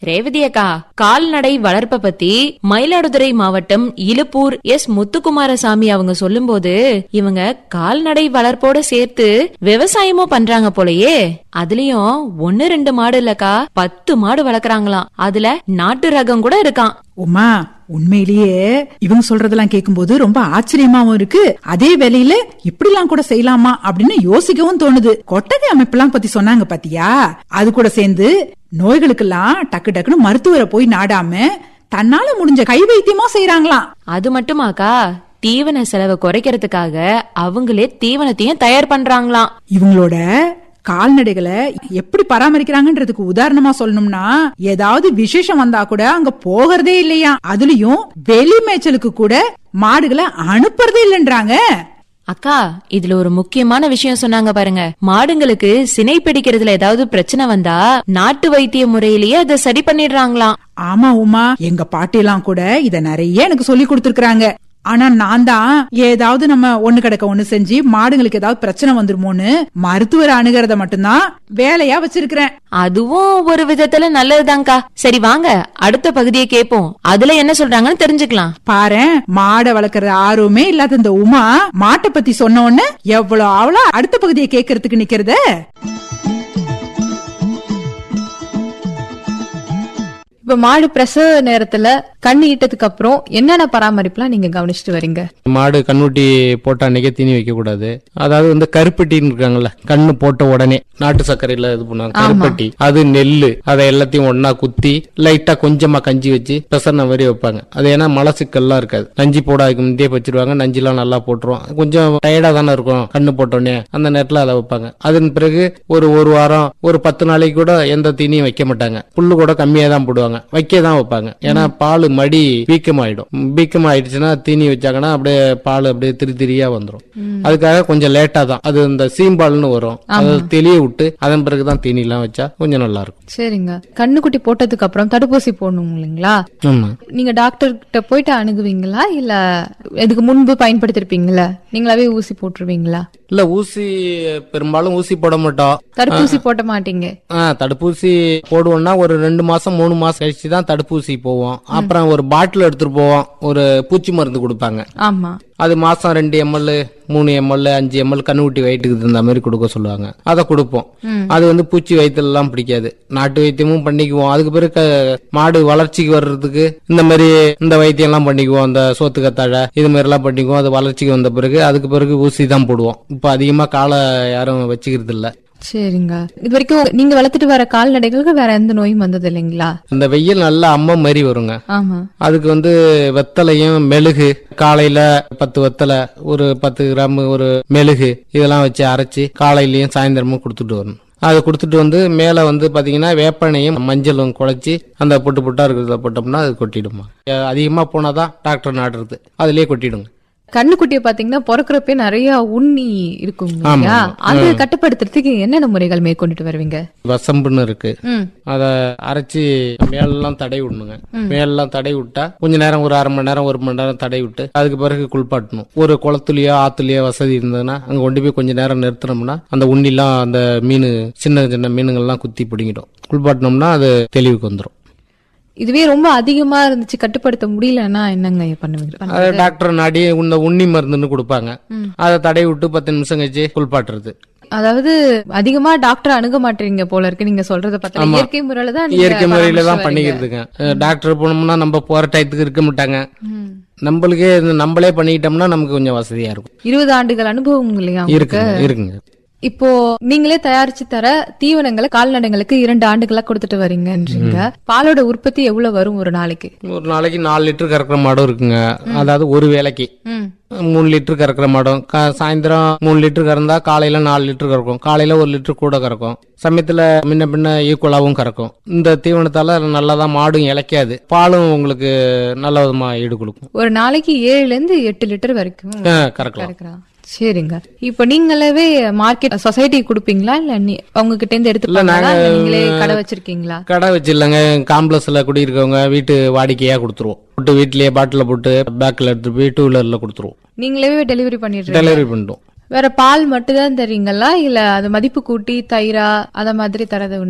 ரேவதி அக்கா கால்நடை வளர்ப்ப பத்தி மயிலாடுதுறை மாவட்டம் இலுப்பூர் எஸ் முத்துக்குமாரசாமி அவங்க சொல்லும்போது இவங்க கால்நடை வளர்ப்போட சேர்த்து விவசாயமும் பண்றாங்க போலயே அதுலயும் ஒன்னு ரெண்டு மாடு இல்லக்கா பத்து மாடு வளர்க்கறாங்களாம் அதுல நாட்டு ரகம் கூட இருக்கான் உமா உண்மையிலேயே இவங்க சொல்றதெல்லாம் கேட்கும்போது ரொம்ப ஆச்சரியமாவும் இருக்கு அதே வேலையில இப்படிலாம் கூட செய்யலாமா அப்படின்னு யோசிக்கவும் தோணுது கொட்டகை அமைப்பெல்லாம் பத்தி சொன்னாங்க பாத்தியா அது கூட சேர்ந்து நோய்களுக்கெல்லாம் டக்கு டக்குன்னு மருத்துவரை போய் நாடாம தன்னால முடிஞ்ச கை வைத்தியமா செய்யறாங்களாம் அது மட்டுமாக்கா தீவன செலவை குறைக்கிறதுக்காக அவங்களே தீவனத்தையும் தயார் பண்றாங்களாம் இவங்களோட கால்நடைகளை எப்படி பராமரிக்கிறாங்கன்றதுக்கு உதாரணமா சொல்லணும்னா ஏதாவது விசேஷம் வந்தா கூட அங்க போகிறதே இல்லையா அதுலயும் வெளி மேய்ச்சலுக்கு கூட மாடுகளை அனுப்புறதே இல்லைன்றாங்க அக்கா இதுல ஒரு முக்கியமான விஷயம் சொன்னாங்க பாருங்க மாடுங்களுக்கு சினை பிடிக்கிறதுல ஏதாவது பிரச்சனை வந்தா நாட்டு வைத்திய முறையிலேயே அதை சரி பண்ணிடுறாங்களாம் ஆமா உமா எங்க பாட்டி எல்லாம் கூட இத நிறைய எனக்கு சொல்லி கொடுத்திருக்காங்க ஆனா நான் தான் ஏதாவது நம்ம ஒண்ணு கிடக்க ஒண்ணு செஞ்சு மாடுங்களுக்கு ஏதாவது பிரச்சனை வந்துருமோன்னு மருத்துவர் அணுகிறத மட்டும்தான் வேலையா வச்சிருக்கிறேன் அதுவும் ஒரு விதத்துல நல்லதுதான்க்கா சரி வாங்க அடுத்த பகுதியை கேட்போம் அதுல என்ன சொல்றாங்கன்னு தெரிஞ்சுக்கலாம் பாரேன் மாடை வளர்க்கறது ஆர்வமே இல்லாத இந்த உமா மாட்டை பத்தி சொன்ன உடனே எவ்வளவு அவளா அடுத்த பகுதியை கேட்கறதுக்கு நிக்கிறத இப்ப மாடு பிரசவ நேரத்துல கண்ணு ஈட்டதுக்கு அப்புறம் என்னென்ன பராமரிப்புலாம் நீங்க கவனிச்சுட்டு வரீங்க மாடு கண்ணுட்டி போட்ட அன்னைக்கே தீனி வைக்க கூடாது அதாவது வந்து கருப்பட்டின்னு இருக்காங்கல்ல கண்ணு போட்ட உடனே நாட்டு சர்க்கரையில இது பண்ணுவாங்க கருப்பட்டி அது நெல்லு அதை எல்லாத்தையும் ஒண்ணா குத்தி லைட்டா கொஞ்சமா கஞ்சி வச்சு பெசர்ன மாதிரி வைப்பாங்க அது ஏன்னா மலச்சிக்கல்லாம் இருக்காது நஞ்சி போடாதுக்கு முந்தைய வச்சிருவாங்க நஞ்சிலாம் நல்லா போட்டுருவோம் கொஞ்சம் டயர்டா தானே இருக்கும் கண்ணு போட்டோடனே அந்த நேரத்துல அதை வைப்பாங்க அதன் பிறகு ஒரு ஒரு வாரம் ஒரு பத்து நாளைக்கு கூட எந்த தீனியும் வைக்க மாட்டாங்க புல்லு கூட கம்மியா தான் போடுவாங்க வைக்க தான் வைப்பாங்க ஏன்னா பால் மடி வீக்கமாயிடும் வீக்கம் ஆயிடுச்சுன்னா தீனி வச்சாங்கன்னா அப்படியே பால் அப்படியே திரி திரியா வந்துரும் அதுக்காக கொஞ்சம் லேட்டா தான் அது இந்த சீம்பால்னு வரும் அதை தெளிய விட்டு அதன் பிறகுதான் தீனி எல்லாம் வச்சா கொஞ்சம் நல்லா இருக்கும் சரிங்க கண்ணுக்குட்டி போட்டதுக்கு அப்புறம் தடுப்பூசி போடணும் இல்லைங்களா ஆமா நீங்க டாக்டர் கிட்ட போயிட்டு அணுகுவீங்களா இல்ல இதுக்கு முன்பு பயன்படுத்திருப்பீங்களா நீங்களாவே ஊசி போட்டுருவீங்களா இல்ல ஊசி பெரும்பாலும் ஊசி போட மாட்டோம் தடுப்பூசி போட்ட மாட்டீங்க ஆ, தடுப்பூசி போடுவோம்னா ஒரு ரெண்டு மாசம் மூணு மாசம் கழிச்சு தான் தடுப்பூசி போவோம் அப்புறம் ஒரு பாட்டில் எடுத்துட்டு போவோம் ஒரு பூச்சி மருந்து கொடுப்பாங்க ஆமா அது மாசம் ரெண்டு எம்எல் மூணு எம்எல் அஞ்சு எம்எல் கண்ணுக்குட்டி வயிற்றுக்கு தகுந்த மாதிரி கொடுக்க சொல்லுவாங்க அதை கொடுப்போம் அது வந்து பூச்சி வயிற்றுல எல்லாம் பிடிக்காது நாட்டு வைத்தியமும் பண்ணிக்குவோம் அதுக்கு பிறகு க- மாடு வளர்ச்சிக்கு வர்றதுக்கு இந்த மாதிரி இந்த வைத்தியம் எல்லாம் பண்ணிக்குவோம் அந்த சோத்து கத்தாழை இது மாதிரி எல்லாம் பண்ணிக்குவோம் அது வளர்ச்சிக்கு வந்த பிறகு அதுக்கு பிறகு ஊசி தான் போடுவோம் இப்ப அதிகமா காலை யாரும் வச்சுக்கிறது இல்ல சரிங்க இது வரைக்கும் நீங்க வளர்த்துட்டு வர கால்நடைகளுக்கு வேற எந்த நோயும் வந்தது இல்லைங்களா இந்த வெயில் நல்லா அம்ம மாதிரி வருங்க ஆமா அதுக்கு வந்து வெத்தலையும் மெழுகு காலையில பத்து வெத்தலை ஒரு பத்து கிராம் ஒரு மெழுகு இதெல்லாம் வச்சு அரைச்சி காலையிலயும் சாயந்தரமும் கொடுத்துட்டு வரணும் அதை கொடுத்துட்டு வந்து மேல வந்து பாத்தீங்கன்னா வேப்பனையும் மஞ்சளும் குழைச்சி அந்த பொட்டு பொட்டா இருக்கிறத போட்டோம்னா அது கொட்டிடுமா அஹ் அதிகமா போனாதான் டாக்டர் நாடுறது அதுலயே கொட்டிடுங்க கண்ணுக்குட்டியை பாத்தீங்கன்னா பிறக்கிறப்பே நிறைய உண்ணி இருக்கும் ஆமா, இல்லையா ஆமா. அது கட்டுப்படுத்துறதுக்கு என்னென்ன முறைகள் மேற்கொண்டுட்டு வருவீங்க வசம்புன்னு இருக்கு ம் அதை அரைச்சி மேலெல்லாம் தடை விடணுங்க மேலெல்லாம் தடை விட்டா கொஞ்ச நேரம் ஒரு அரை மணி நேரம் ஒரு மணி நேரம் தடை விட்டு அதுக்கு பிறகு குளிப்பாட்டணும் ஒரு குளத்துலயோ ஆத்துலயோ வசதி இருந்ததுன்னா அங்க கொண்டு போய் கொஞ்ச நேரம் நிறுத்தினோம்னா அந்த உண்ணிலாம் அந்த மீன் சின்ன சின்ன மீனுங்கள்லாம் குத்தி பிடிங்கிடும் குளிப்பாட்டினோம்னா அது தெளிவுக்கு வந்துடும் இதுவே ரொம்ப அதிகமா இருந்துச்சு கட்டுப்படுத்த முடியலன்னா என்னங்க பண்ணுவீங்க அதை டாக்டர் நாடி இந்த உண்ணி மருந்துன்னு கொடுப்பாங்க அதை தடை விட்டு பத்து நிமிஷம் கழிச்சு குளிப்பாட்டுறது அதாவது அதிகமா டாக்டர் அணுக மாட்டீங்க போல இருக்கு நீங்க சொல்றத பார்த்தா ஆமா. இயற்கை முறையில தான் நீங்க இயற்கை முறையில தான் பராமரிச்சு வரீங்க. பண்ணிக்கிறதுங்க அஹ் டாக்டர் போனோம்னா நம்ம போற டயத்துக்கு இருக்க மாட்டாங்க ம். நம்மளுக்கே இது நம்மளே பண்ணிக்கிட்டோம்னா நமக்கு கொஞ்சம் வசதியா இருக்கும் இருபது ஆண்டுகள் அனுபவம் இல்லையா உங்களுக்கு? இருக்குங்க இருக்குங்க இப்போ நீங்களே தயாரிச்சு தர தீவனங்களை கால்நடைகளுக்கு இரண்டு ஆண்டுகளா கொடுத்துட்டு வரீங்கன்றீங்க பாலோட உற்பத்தி எவ்வளவு வரும் ஒரு நாளைக்கு ஒரு நாளைக்கு நாலு லிட்டர் கறக்கிற மாடும் இருக்குங்க அதாவது ஒரு வேளைக்கு ம் மூணு லிட்டர் கறக்கிற மாடும் கா- சாயந்தரம் மூணு லிட்டர் கறந்தா காலையில நாலு லிட்டர் கறக்கும் காலையில ஒரு லிட்டர் கூட கறக்கும் சமயத்துல முன்ன பின்ன ஈக்குவலாவும் கறக்கும் இந்த தீவனத்தால நல்லாதான் மாடும் இளைக்காது பாலும் உங்களுக்கு நல்ல விதமா ஈடு கொடுக்கும் ஒரு நாளைக்கு ஏழுல இருந்து எட்டு லிட்டர் வரைக்கும் அஹ் கறக்கலாம் கறக்குறான் சரிங்க இப்போ நீங்களவே மார்க்கெட் சொசைட்டி கொடுப்பீங்களா இல்ல நீ- அவங்க கிட்ட இருந்து எடுத்துப்பாங்களா நாங்க- இல்ல நீங்களே கடை வச்சிருக்கீங்களா கடை வச்சிடலங்க காம்ப்ளெக்ஸ்ல குடியிருக்கவங்க வீட்டு வாடிக்கையா கொடுத்துருவோம் போட்டு வீட்லயே பாட்டில போட்டு பேக்ல எடுத்துட்டு போய் டூ வீலர்ல கொடுத்துருவோம் நீங்களே டெலிவரி பண்ணிடுறீங்க டெலிவரி பண்ணிட்டோம் வேற பால் மட்டும் தான் தரீங்களா இல்ல அது மதிப்பு கூட்டி தயிரா அத மாதிரி தரது